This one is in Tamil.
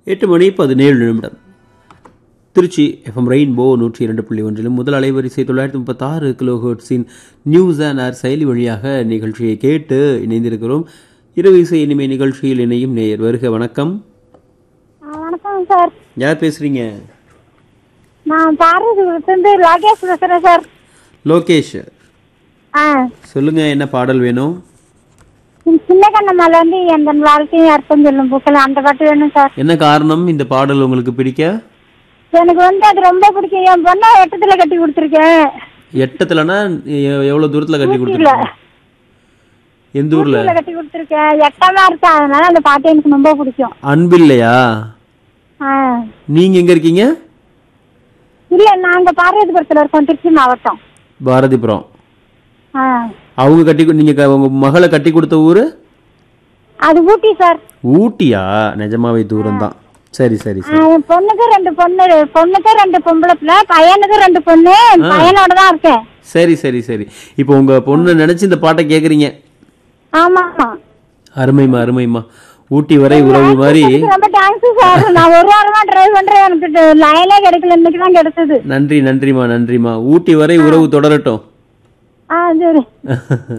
எட்டு மணி பதினேழு நிமிடம் திருச்சி எஃப்எம் ரெயின்போ நூற்றி இரண்டு புள்ளி ஒன்றிலும் முதல் அலைவரிசை தொள்ளாயிரத்தி முப்பத்தாறு கிலோஹர்ட்ஸின் நியூஸ் அண்ட் ஆர் செயலி வழியாக நிகழ்ச்சியை கேட்டு இணைந்திருக்கிறோம் இரவு இசை இனிமை நிகழ்ச்சியில் இணையும் நேயர் வருக வணக்கம் ஆ, வணக்கம் சார் யார் பேசுறீங்க நான் பாரதிபுரத்துலேருந்து ராகேஷ் பேசுகிறேன் சார் லோகேஷ் ஆ சொல்லுங்க என்ன பாடல் வேணும் இந்த சின்ன கண்ணம்மால வந்து எந்த வாழ்க்கையும் அர்த்தம் சொல்லும் புக்கில் அந்த பாட்டு வேணும் சார் என்ன காரணம் இந்த பாடல் உங்களுக்கு பிடிக்க எனக்கு வந்து அது ரொம்ப பிடிக்கும் என் பொண்ணை எட்டத்துல கட்டி கொடுத்துருக்கேன் எட்டத்துலனா எ- எவ்வளவு தூரத்துல கட்டி கொடுத்துருக்கீங்க எந்த ஊர்ல ஊட்டியில கட்டி கொடுத்துருக்கேன் எட்டமா இருக்கா அதனால அந்த பாட்டு எனக்கு ரொம்ப பிடிக்கும் அன்பு இல்லையா ஆ நீங்க எங்க இருக்கீங்க இல்ல நாங்க பாரதிபுரத்துல இருக்கோம் திருச்சி மாவட்டம் பாரதிபுரம் ஆ அவங்க கட்டி கு- நீங்க க- உங்க மகளை கட்டி கொடுத்த ஊரு அது ஊட்டி சார் ஊட்டியா நிஜமாவே தூரம் தான் சரி சரி ஆ, சரி என் பொண்ணுக்கு ரெண்டு பொண்ணு பொண்ணுக்கு ரெண்டு பொம்பளை பிள்ளை பையனுக்கு ரெண்டு பொண்ணு பையனோட தான் இருக்கேன் சரி சரி சரி இப்போ உங்க பொண்ணு நினைச்சு இந்த பாட்டை கேக்குறீங்க ஆமா ஆமா அருமைமா அருமைமா ஊட்டி வரை உறவு மாதிரி ரொம்ப தேங்க்ஸ் சார் நான் ஒரு வாரமா ட்ரை பண்றேன் எனக்கு லைனே கிடைக்கல இன்னைக்கு தான் கிடைச்சது நன்றி நன்றிமா நன்றிமா ஊட்டி வரை உறவு தொடரட்டும் ஆ சரி